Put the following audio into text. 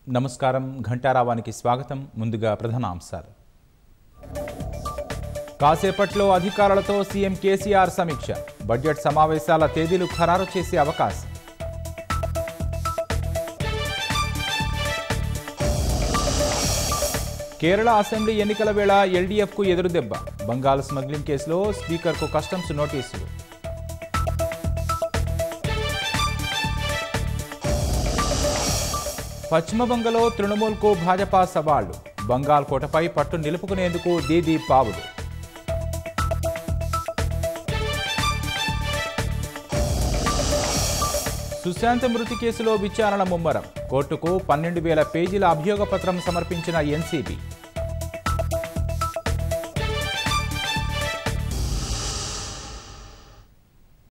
నమస్కారం ఘంటారావానికి స్వాగతం ముందుగా ప్రధాన అంశాలు కాసేపట్లో అధికారులతో సీఎం కేసీఆర్ సమీక్ష బడ్జెట్ సమావేశాల తేదీలు ఖరారు చేసే అవకాశం కేరళ అసెంబ్లీ ఎన్నికల వేళ ఎల్డీఎఫ్కు ఎదురుదెబ్బ బంగాల్ స్మగ్లింగ్ కేసులో స్పీకర్కు కస్టమ్స్ నోటీసులు పశ్చిమ బంగలో తృణమూల్కు భాజపా సవాళ్లు బంగాల్ కోటపై పట్టు నిలుపుకునేందుకు దీదీ పావులు సుశాంత్ మృతి కేసులో విచారణ ముమ్మరం కోర్టుకు పన్నెండు వేల పేజీల అభియోగ పత్రం సమర్పించిన ఎన్సీబీ